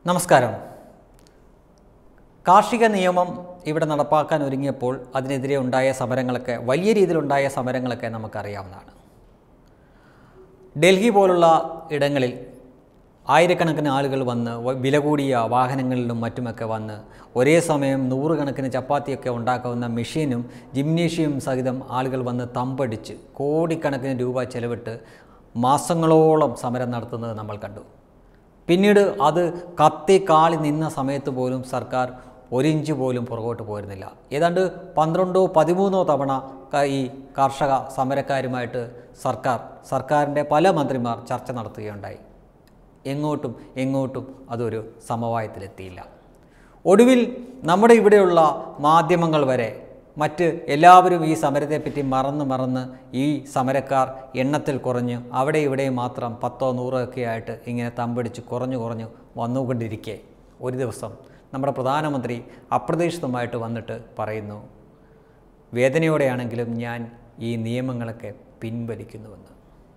നമസ്കാരം കാർഷിക നിയമം ഇവിടെ നടപ്പാക്കാൻ ഒരുങ്ങിയപ്പോൾ അതിനെതിരെ ഉണ്ടായ സമരങ്ങളൊക്കെ വലിയ രീതിയിലുണ്ടായ സമരങ്ങളൊക്കെ നമുക്കറിയാവുന്നതാണ് ഡൽഹി പോലുള്ള ഇടങ്ങളിൽ ആയിരക്കണക്കിന് ആളുകൾ വന്ന് വ- വില കൂടിയ വാഹനങ്ങളിലും മറ്റുമൊക്കെ വന്ന് ഒരേ സമയം നൂറുകണക്കിന് ചപ്പാത്തിയൊക്കെ ഉണ്ടാക്കാവുന്ന മെഷീനും ജിംനേഷ്യം സഹിതം ആളുകൾ വന്ന് തമ്പടിച്ച് കോടിക്കണക്കിന് രൂപ ചെലവിട്ട് മാസങ്ങളോളം സമരം നടത്തുന്നത് നമ്മൾ കണ്ടു പിന്നീട് അത് കത്തി കാളി നിന്ന സമയത്ത് പോലും സർക്കാർ ഒരിഞ്ച് പോലും പുറകോട്ട് പോയിരുന്നില്ല ഏതാണ്ട് പന്ത്രണ്ടോ പതിമൂന്നോ തവണ ക- ഈ കർഷക സമരക്കാരുമായിട്ട് സർക്കാർ സർക്കാരിൻ്റെ പല മന്ത്രിമാർ ചർച്ച നടത്തുകയുണ്ടായി എങ്ങോട്ടും എങ്ങോട്ടും അതൊരു സമവായത്തിലെത്തിയില്ല ഒടുവിൽ നമ്മുടെ ഇവിടെയുള്ള മാധ്യമങ്ങൾ വരെ മറ്റ് എല്ലാവരും ഈ സമരത്തെപ്പറ്റി മറന്ന് മറന്ന് ഈ സമരക്കാർ എണ്ണത്തിൽ കുറഞ്ഞ് അവിടെ ഇവിടെ മാത്രം പത്തോ നൂറോ ഒക്കെ ആയിട്ട് ഇങ്ങനെ തമ്പടിച്ച് കുറഞ്ഞു കുറഞ്ഞു വന്നുകൊണ്ടിരിക്കെ ഒരു ദിവസം നമ്മുടെ പ്രധാനമന്ത്രി അപ്രതീക്ഷിതമായിട്ട് വന്നിട്ട് പറയുന്നു വേദനയോടെയാണെങ്കിലും ഞാൻ ഈ നിയമങ്ങളൊക്കെ പിൻവലിക്കുന്നുവെന്ന്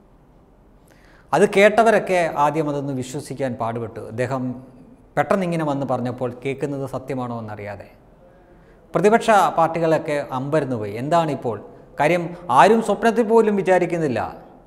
അത് കേട്ടവരൊക്കെ ആദ്യം അതൊന്ന് വിശ്വസിക്കാൻ പാടുപെട്ടു അദ്ദേഹം പെട്ടെന്ന് ഇങ്ങനെ വന്ന് പറഞ്ഞപ്പോൾ കേൾക്കുന്നത് സത്യമാണോ എന്നറിയാതെ പ്രതിപക്ഷ പാർട്ടികളൊക്കെ അമ്പരന്ന് പോയി എന്താണിപ്പോൾ കാര്യം ആരും സ്വപ്നത്തിൽ പോലും വിചാരിക്കുന്നില്ല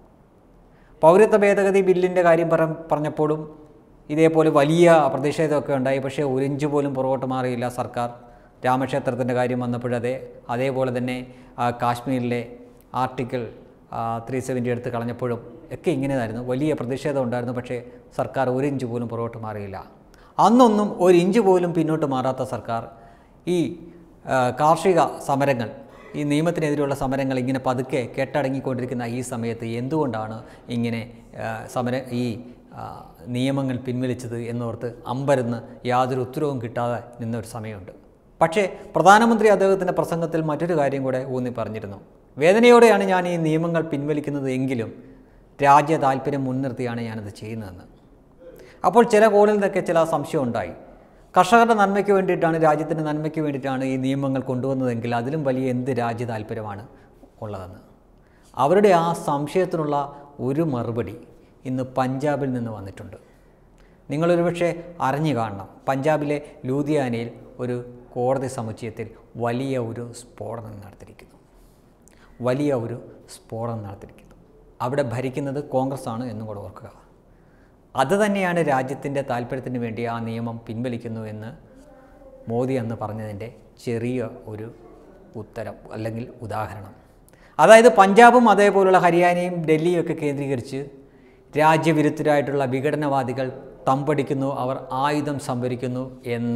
പൗരത്വ ഭേദഗതി ബില്ലിൻ്റെ കാര്യം പറ പറഞ്ഞപ്പോഴും ഇതേപോലെ വലിയ പ്രതിഷേധമൊക്കെ ഉണ്ടായി പക്ഷേ ഒരു ഇഞ്ച് പോലും പുറകോട്ട് മാറിയില്ല സർക്കാർ രാമക്ഷേത്രത്തിൻ്റെ കാര്യം വന്നപ്പോഴതേ അതേപോലെ തന്നെ ആ, കാശ്മീരിലെ ആർട്ടിക്കിൾ ത്രീ സെവൻറ്റി എടുത്ത് കളഞ്ഞപ്പോഴും ഒക്കെ ഇങ്ങനെയായിരുന്നു വലിയ പ്രതിഷേധം ഉണ്ടായിരുന്നു പക്ഷേ സർക്കാർ ഒരു ഇഞ്ച് പോലും പുറകോട്ട് മാറിയില്ല അന്നൊന്നും ഒരു ഇഞ്ച് പോലും പിന്നോട്ട് മാറാത്ത സർക്കാർ ഈ ആ, കാർഷിക സമരങ്ങൾ ഈ നിയമത്തിനെതിരെയുള്ള സമരങ്ങൾ ഇങ്ങനെ പതുക്കെ കെട്ടടങ്ങിക്കൊണ്ടിരിക്കുന്ന ഈ സമയത്ത് എന്തുകൊണ്ടാണ് ഇങ്ങനെ ആ, സമര ഈ ആ, നിയമങ്ങൾ പിൻവലിച്ചത് എന്നോർത്ത് അമ്പരന്ന് യാതൊരു ഉത്തരവും കിട്ടാതെ നിന്നൊരു സമയമുണ്ട് പക്ഷേ പ്രധാനമന്ത്രി അദ്ദേഹത്തിൻ്റെ പ്രസംഗത്തിൽ മറ്റൊരു കാര്യം കൂടെ ഊന്നി പറഞ്ഞിരുന്നു വേദനയോടെയാണ് ഞാൻ ഈ നിയമങ്ങൾ പിൻവലിക്കുന്നത് എങ്കിലും രാജ്യ താല്പര്യം മുൻനിർത്തിയാണ് ഞാനത് ചെയ്യുന്നതെന്ന് അപ്പോൾ ചില കോണിൽ നിന്നൊക്കെ ചില സംശയം ഉണ്ടായി കർഷകരുടെ നന്മയ്ക്ക് വേണ്ടിയിട്ടാണ് രാജ്യത്തിൻ്റെ നന്മയ്ക്ക് വേണ്ടിയിട്ടാണ് ഈ നിയമങ്ങൾ കൊണ്ടുവന്നതെങ്കിൽ അതിലും വലിയ എന്ത് രാജ്യ താല്പര്യമാണ് ഉള്ളതെന്ന് അവരുടെ ആ സംശയത്തിനുള്ള ഒരു മറുപടി ഇന്ന് പഞ്ചാബിൽ നിന്ന് വന്നിട്ടുണ്ട് നിങ്ങളൊരു പക്ഷേ അറിഞ്ഞു കാണണം പഞ്ചാബിലെ ലൂധിയാനയിൽ ഒരു കോടതി സമുച്ചയത്തിൽ വലിയ ഒരു സ്ഫോടനം നടത്തിയിരിക്കുന്നു വലിയ ഒരു സ്ഫോടനം നടത്തിയിരിക്കുന്നു അവിടെ ഭരിക്കുന്നത് കോൺഗ്രസ് ആണ് എന്നും കൂടെ ഓർക്കുക അത് തന്നെയാണ് രാജ്യത്തിൻ്റെ താല്പര്യത്തിന് വേണ്ടി ആ നിയമം പിൻവലിക്കുന്നു എന്ന് മോദി അന്ന് പറഞ്ഞതിൻ്റെ ചെറിയ ഒരു ഉത്തരം അല്ലെങ്കിൽ ഉദാഹരണം അതായത് പഞ്ചാബും അതേപോലുള്ള ഹരിയാനയും ഡൽഹിയും ഒക്കെ കേന്ദ്രീകരിച്ച് രാജ്യവിരുദ്ധരായിട്ടുള്ള വിഘടനവാദികൾ തമ്പടിക്കുന്നു അവർ ആയുധം സംഭരിക്കുന്നു എന്ന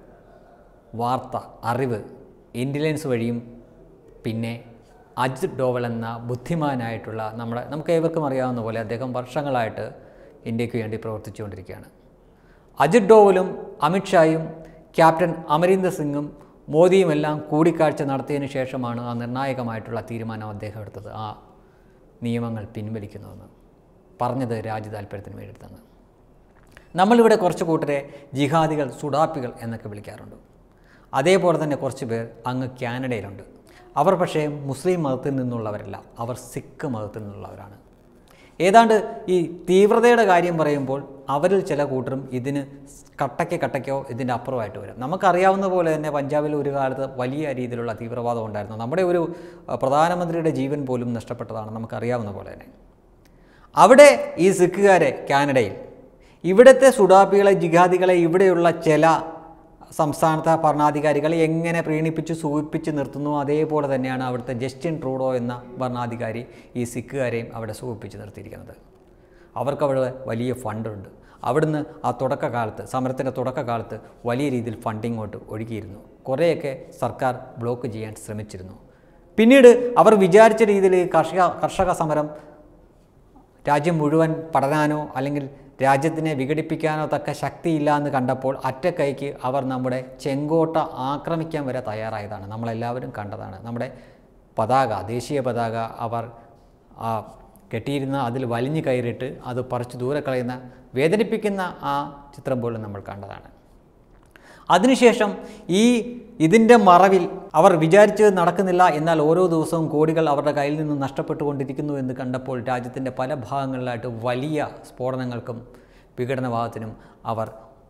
വാർത്ത അറിവ് ഇൻ്റലിജൻസ് വഴിയും പിന്നെ അജിത് ഡോവൽ എന്ന ബുദ്ധിമാനായിട്ടുള്ള നമ്മുടെ നമുക്ക് ഏവർക്കും അറിയാവുന്ന പോലെ അദ്ദേഹം വർഷങ്ങളായിട്ട് ഇന്ത്യക്ക് വേണ്ടി പ്രവർത്തിച്ചുകൊണ്ടിരിക്കുകയാണ് അജിത് ഡോവലും അമിത്ഷായും ക്യാപ്റ്റൻ അമരീന്ദർ സിംഗും മോദിയും എല്ലാം കൂടിക്കാഴ്ച നടത്തിയതിന് ശേഷമാണ് ആ നിർണായകമായിട്ടുള്ള തീരുമാനം അദ്ദേഹം എടുത്തത് ആ നിയമങ്ങൾ പിൻവലിക്കുന്നുവെന്ന് പറഞ്ഞത് രാജ്യ താല്പര്യത്തിന് വേണ്ടിയിട്ടെന്ന് നമ്മളിവിടെ കുറച്ച് കൂട്ടരെ ജിഹാദികൾ സുഡാപ്പികൾ എന്നൊക്കെ വിളിക്കാറുണ്ട് അതേപോലെ തന്നെ കുറച്ച് പേർ അങ്ങ് കാനഡയിലുണ്ട് അവർ പക്ഷേ മുസ്ലിം മതത്തിൽ നിന്നുള്ളവരല്ല അവർ സിഖ് മതത്തിൽ നിന്നുള്ളവരാണ് ഏതാണ്ട് ഈ തീവ്രതയുടെ കാര്യം പറയുമ്പോൾ അവരിൽ ചില കൂട്ടരും ഇതിന് കട്ടയ്ക്ക് കട്ടയ്ക്കോ ഇതിൻ്റെ അപ്പുറമായിട്ട് വരും നമുക്കറിയാവുന്ന പോലെ തന്നെ പഞ്ചാബിൽ ഒരു കാലത്ത് വലിയ രീതിയിലുള്ള തീവ്രവാദം ഉണ്ടായിരുന്നു നമ്മുടെ ഒരു അഹ്, പ്രധാനമന്ത്രിയുടെ ജീവൻ പോലും നഷ്ടപ്പെട്ടതാണ് നമുക്കറിയാവുന്ന പോലെ തന്നെ അവിടെ ഈ സിഖുകാരെ കാനഡയിൽ ഇവിടുത്തെ സുഡാപ്പികളെ ജിഹാദികളെ ഇവിടെയുള്ള ചില സംസ്ഥാനത്തെ ഭരണാധികാരികളെ എങ്ങനെ പ്രീണിപ്പിച്ച് സൂചിപ്പിച്ച് നിർത്തുന്നു അതേപോലെ തന്നെയാണ് അവിടുത്തെ ജസ്റ്റിൻ ട്രൂഡോ എന്ന ഭരണാധികാരി ഈ സിഖുകാരെയും അവിടെ സൂചിപ്പിച്ച് നിർത്തിയിരിക്കുന്നത് അവർക്ക് അവിടെ വലിയ ഫണ്ടുണ്ട് അവിടുന്ന് ആ തുടക്കകാലത്ത് സമരത്തിൻ്റെ തുടക്കകാലത്ത് വലിയ രീതിയിൽ ഫണ്ട് ഇങ്ങോട്ട് ഒഴുകിയിരുന്നു കുറേയൊക്കെ സർക്കാർ ബ്ലോക്ക് ചെയ്യാൻ ശ്രമിച്ചിരുന്നു പിന്നീട് അവർ വിചാരിച്ച രീതിയിൽ ഈ കർഷക കർഷക സമരം രാജ്യം മുഴുവൻ പടരാനോ അല്ലെങ്കിൽ രാജ്യത്തിനെ വിഘടിപ്പിക്കാനോ തക്ക ശക്തിയില്ല എന്ന് കണ്ടപ്പോൾ അറ്റക്കൈക്ക് അവർ നമ്മുടെ ചെങ്കോട്ട ആക്രമിക്കാൻ വരെ തയ്യാറായതാണ് നമ്മളെല്ലാവരും കണ്ടതാണ് നമ്മുടെ പതാക ദേശീയ പതാക അവർ ആ കെട്ടിയിരുന്ന അതിൽ വലിഞ്ഞു കയറിയിട്ട് അത് പറിച്ച് ദൂരെ കളയുന്ന വേദനിപ്പിക്കുന്ന ആ ചിത്രം പോലും നമ്മൾ കണ്ടതാണ് അതിനുശേഷം ഈ ഇതിൻ്റെ മറവിൽ അവർ വിചാരിച്ചത് നടക്കുന്നില്ല എന്നാൽ ഓരോ ദിവസവും കോടികൾ അവരുടെ കയ്യിൽ നിന്ന് നഷ്ടപ്പെട്ടുകൊണ്ടിരിക്കുന്നു എന്ന് കണ്ടപ്പോൾ രാജ്യത്തിൻ്റെ പല ഭാഗങ്ങളിലായിട്ട് വലിയ സ്ഫോടനങ്ങൾക്കും വിഘടനവാദത്തിനും അവർ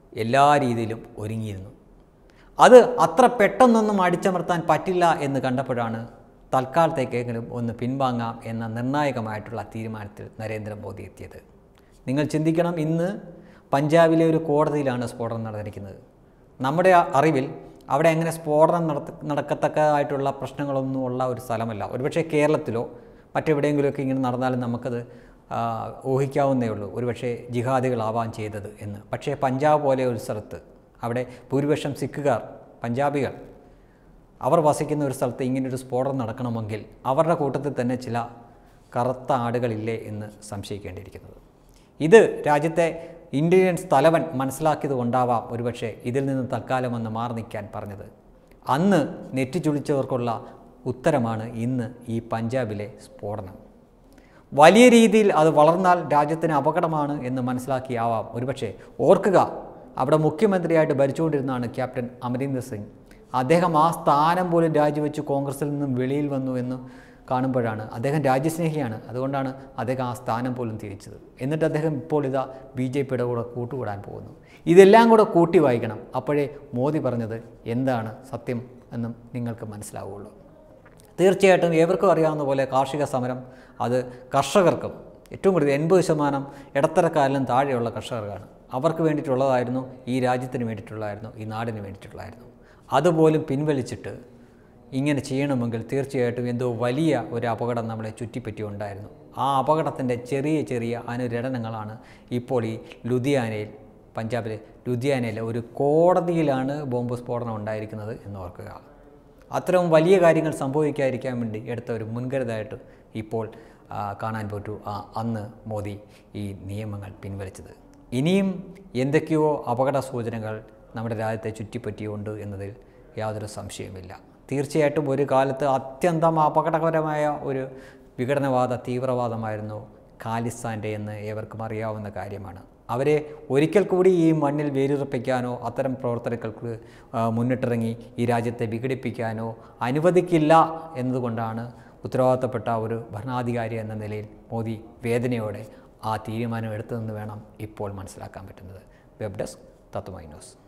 എല്ലാ രീതിയിലും ഒരുങ്ങിയിരുന്നു അത് അത്ര പെട്ടെന്നൊന്നും അടിച്ചമർത്താൻ പറ്റില്ല എന്ന് കണ്ടപ്പോഴാണ് തൽക്കാലത്തേക്കെങ്കിലും ഒന്ന് പിൻവാങ്ങാം എന്ന നിർണായകമായിട്ടുള്ള തീരുമാനത്തിൽ നരേന്ദ്രമോദി എത്തിയത് നിങ്ങൾ ചിന്തിക്കണം ഇന്ന് പഞ്ചാബിലെ ഒരു കോടതിയിലാണ് സ്ഫോടനം നടന്നിരിക്കുന്നത് നമ്മുടെ ആ അറിവിൽ അവിടെ എങ്ങനെ സ്ഫോടനം നടത്ത നടക്കത്തക്കതായിട്ടുള്ള പ്രശ്നങ്ങളൊന്നും ഉള്ള ഒരു സ്ഥലമല്ല ഒരുപക്ഷെ കേരളത്തിലോ മറ്റെവിടെയെങ്കിലുമൊക്കെ ഇങ്ങനെ നടന്നാലും നമുക്കത് ആ, ഊഹിക്കാവുന്നേ ഉള്ളൂ ഒരുപക്ഷെ ജിഹാദികളാവാൻ ചെയ്തത് എന്ന് പക്ഷേ പഞ്ചാബ് പോലെ ഒരു സ്ഥലത്ത് അവിടെ ഭൂരിപക്ഷം സിഖുകാർ പഞ്ചാബികൾ അവർ വസിക്കുന്ന ഒരു സ്ഥലത്ത് ഇങ്ങനൊരു സ്ഫോടനം നടക്കണമെങ്കിൽ അവരുടെ കൂട്ടത്തിൽ തന്നെ ചില കറുത്ത ആടുകളില്ലേ എന്ന് സംശയിക്കേണ്ടിയിരിക്കുന്നത് ഇത് രാജ്യത്തെ ഇൻ്റലിജൻസ് തലവൻ മനസ്സിലാക്കിയത് കൊണ്ടാവാം ഒരുപക്ഷെ ഇതിൽ നിന്ന് തൽക്കാലം ഒന്ന് മാറി നിൽക്കാൻ പറഞ്ഞത് അന്ന് നെറ്റി ചുളിച്ചവർക്കുള്ള ഉത്തരമാണ് ഇന്ന് ഈ പഞ്ചാബിലെ സ്ഫോടനം വലിയ രീതിയിൽ അത് വളർന്നാൽ രാജ്യത്തിന് അപകടമാണ് എന്ന് മനസ്സിലാക്കിയാവാം ഒരുപക്ഷെ ഓർക്കുക അവിടെ മുഖ്യമന്ത്രിയായിട്ട് ഭരിച്ചുകൊണ്ടിരുന്നതാണ് ക്യാപ്റ്റൻ അമരീന്ദർ സിംഗ് അദ്ദേഹം ആ സ്ഥാനം പോലും രാജിവെച്ച് കോൺഗ്രസിൽ നിന്നും വെളിയിൽ വന്നു എന്ന് കാണുമ്പോഴാണ് അദ്ദേഹം രാജ്യസ്നേഹിയാണ് അതുകൊണ്ടാണ് അദ്ദേഹം ആ സ്ഥാനം പോലും തിരിച്ചത് എന്നിട്ട് അദ്ദേഹം ഇപ്പോൾ ഇതാ ബി ജെ പിയുടെ കൂടെ കൂട്ടുകൂടാൻ പോകുന്നു ഇതെല്ലാം കൂടെ കൂട്ടി വായിക്കണം അപ്പോഴേ മോദി പറഞ്ഞത് എന്താണ് സത്യം എന്നും നിങ്ങൾക്ക് മനസ്സിലാവുകയുള്ളൂ തീർച്ചയായിട്ടും ഏവർക്കും അറിയാവുന്ന പോലെ കാർഷിക സമരം അത് കർഷകർക്കും ഏറ്റവും കൂടുതൽ എൺപത് ശതമാനം ഇടത്തരക്കാരിലും താഴെയുള്ള കർഷകർക്കാണ് അവർക്ക് വേണ്ടിയിട്ടുള്ളതായിരുന്നു ഈ രാജ്യത്തിന് വേണ്ടിയിട്ടുള്ളതായിരുന്നു ഈ നാടിന് വേണ്ടിയിട്ടുള്ളതായിരുന്നു അതുപോലും പിൻവലിച്ചിട്ട് ഇങ്ങനെ ചെയ്യണമെങ്കിൽ തീർച്ചയായിട്ടും എന്തോ വലിയ ഒരു അപകടം നമ്മളെ ചുറ്റിപ്പറ്റി ഉണ്ടായിരുന്നു ആ അപകടത്തിൻ്റെ ചെറിയ ചെറിയ അനുരണനങ്ങളാണ് ഇപ്പോൾ ഈ ലുധിയാനയിൽ പഞ്ചാബിലെ ലുധിയാനയിലെ ഒരു കോടതിയിലാണ് ബോംബ് സ്ഫോടനം ഉണ്ടായിരിക്കുന്നത് എന്ന് ഓർക്കുക അത്തരം വലിയ കാര്യങ്ങൾ സംഭവിക്കാതിരിക്കാൻ വേണ്ടി എടുത്ത ഒരു മുൻകരുതായിട്ട് ഇപ്പോൾ ആ, കാണാൻ പറ്റൂ ആ അന്ന് മോദി ഈ നിയമങ്ങൾ പിൻവലിച്ചത് ഇനിയും എന്തൊക്കെയോ അപകട സൂചനകൾ നമ്മുടെ രാജ്യത്തെ ചുറ്റിപ്പറ്റിയുണ്ട് എന്നതിൽ യാതൊരു സംശയവുമില്ല തീർച്ചയായിട്ടും ഒരു കാലത്ത് അത്യന്തം അപകടകരമായ ഒരു വിഘടനവാദ തീവ്രവാദമായിരുന്നു ഖാലിസ്ഥാൻ്റെ എന്ന് ഏവർക്കും അറിയാവുന്ന കാര്യമാണ് അവരെ ഒരിക്കൽ കൂടി ഈ മണ്ണിൽ വേരുറപ്പിക്കാനോ അത്തരം പ്രവർത്തനങ്ങൾക്ക് ആ, മുന്നിട്ടിറങ്ങി ഈ രാജ്യത്തെ വിഘടിപ്പിക്കാനോ അനുവദിക്കില്ല എന്നതുകൊണ്ടാണ് ഉത്തരവാദിത്തപ്പെട്ട ഒരു ഭരണാധികാരി എന്ന നിലയിൽ മോദി വേദനയോടെ ആ തീരുമാനം എടുത്തതെന്ന് വേണം ഇപ്പോൾ മനസ്സിലാക്കാൻ പറ്റുന്നത് വെബ് ഡെസ്ക് തത്വമൈ ന്യൂസ്